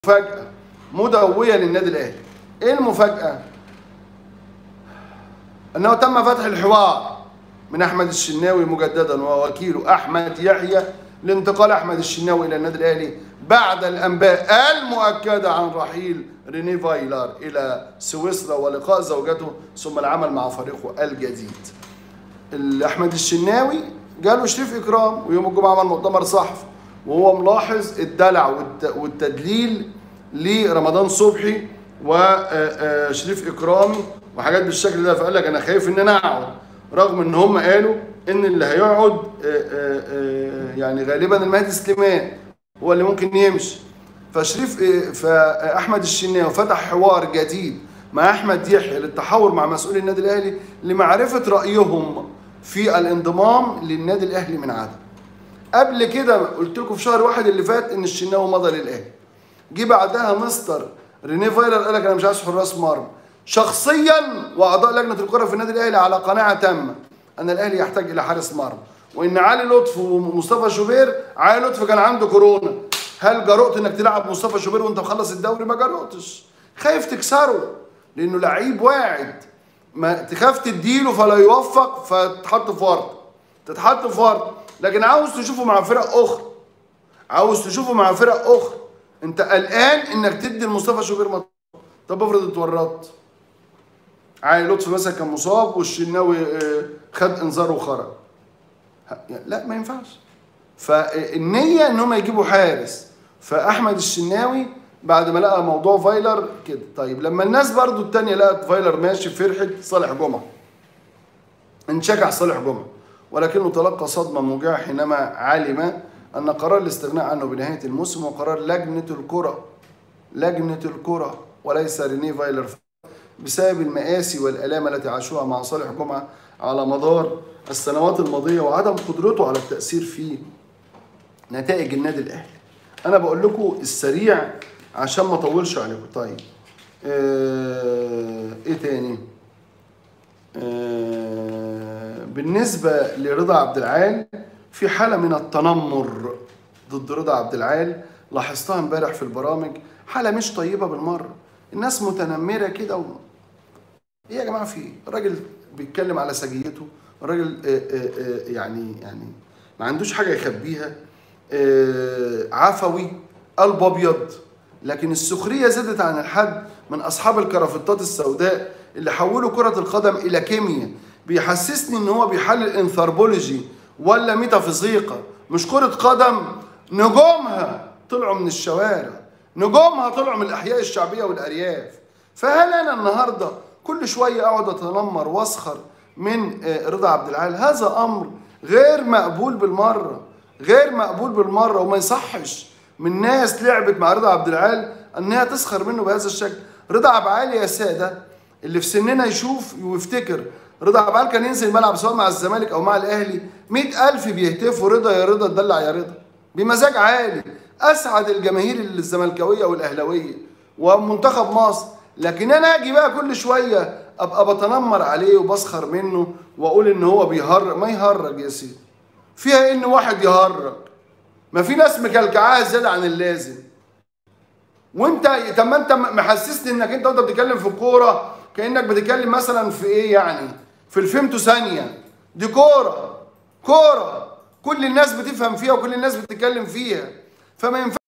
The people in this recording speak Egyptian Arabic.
مفاجأة مدوية للنادي الأهلي. إيه المفاجأة؟ أنه تم فتح الحوار من أحمد الشناوي مجددا ووكيله أحمد يحيى لانتقال أحمد الشناوي إلى النادي الأهلي بعد الأنباء المؤكدة عن رحيل ريني فايلر إلى سويسرا ولقاء زوجته ثم العمل مع فريقه الجديد. أحمد الشناوي جاله شريف إكرام ويوم الجمعة عمل مؤتمر صحفي وهو ملاحظ الدلع والتدليل لرمضان صبحي وشريف اكرامي وحاجات بالشكل ده فقال لك انا خايف ان انا اقعد رغم ان هم قالوا ان اللي هيقعد يعني غالبا المهدي سليمان هو اللي ممكن يمشي فشريف فاحمد الشناوي فتح حوار جديد مع احمد يحيى للتحاور مع مسؤولي النادي الاهلي لمعرفه رايهم في الانضمام للنادي الاهلي من عدم قبل كده قلت لكم في شهر واحد اللي فات ان الشناوي مضى للاهلي جه بعدها مستر ريني فايلر قال لك انا مش عايز حراس مرمى شخصيا واعضاء لجنه الكره في النادي الاهلي على قناعه تامه ان الاهلي يحتاج الى حارس مرمى وان علي لطفي ومصطفى شوبير علي لطفي كان عنده كورونا هل جرؤت انك تلعب مصطفى شوبير وانت مخلص الدوري ما جرؤتش خايف تكسره لانه لعيب واعد ما تخاف تديله فلا يوفق فتتحط في ورطه تتحط في ورطه لكن عاوز تشوفه مع فرق اخرى عاوز تشوفه مع فرق اخرى انت قلقان انك تدي لمصطفى شوبير مطلوب طب افرض اتورطت علي لطفي مثلا كان مصاب والشناوي خد انذار وخرج لا ما ينفعش فالنيه ان هم يجيبوا حارس فاحمد الشناوي بعد ما لقى موضوع فايلر كده طيب لما الناس برضو التانية لقت فايلر ماشي فرحت صالح جمعه انشجع صالح جمعه ولكنه تلقى صدمه موجعه حينما علم أن قرار الاستغناء عنه بنهاية الموسم وقرار لجنة الكرة لجنة الكرة وليس ريني فايلر بسبب المآسي والآلام التي عاشوها مع صالح جمعة على مدار السنوات الماضية وعدم قدرته على التأثير في نتائج النادي الأهلي أنا بقول لكم السريع عشان ما أطولش عليكم طيب آه إيه تاني آه بالنسبة لرضا عبد العال في حاله من التنمر ضد رضا عبد العال لاحظتها امبارح في البرامج حاله مش طيبه بالمره الناس متنمره كده و... ايه يا جماعه في الراجل بيتكلم على سجيته الراجل آآ آآ يعني يعني ما عندوش حاجه يخبيها عفوي قلب ابيض لكن السخريه زادت عن الحد من اصحاب الكرافتات السوداء اللي حولوا كره القدم الى كيمياء بيحسسني ان هو بيحلل انثروبولوجي ولا ميتافيزيقا مش كرة قدم نجومها طلعوا من الشوارع نجومها طلعوا من الأحياء الشعبية والأرياف فهل أنا النهاردة كل شوية أقعد أتنمر وأسخر من رضا عبد العال هذا أمر غير مقبول بالمرة غير مقبول بالمرة وما يصحش من ناس لعبت مع رضا عبد العال أنها تسخر منه بهذا الشكل رضا عبد العال يا سادة اللي في سننا يشوف ويفتكر رضا عبد العال كان ينزل الملعب سواء مع الزمالك او مع الاهلي مئة ألف بيهتفوا رضا يا رضا تدلع يا رضا بمزاج عالي اسعد الجماهير الزملكاويه والاهلاويه ومنتخب مصر لكن انا اجي بقى كل شويه ابقى بتنمر عليه وبسخر منه واقول ان هو بيهرج ما يهرج يا سيدي فيها ان واحد يهرج ما في ناس مكلكعاها زياده عن اللازم وانت طب ما انت محسسني انك انت وانت بتتكلم في الكوره كانك بتتكلم مثلا في ايه يعني في الفيمتو ثانيه دي كوره كوره كل الناس بتفهم فيها وكل الناس بتتكلم فيها فما ينفعش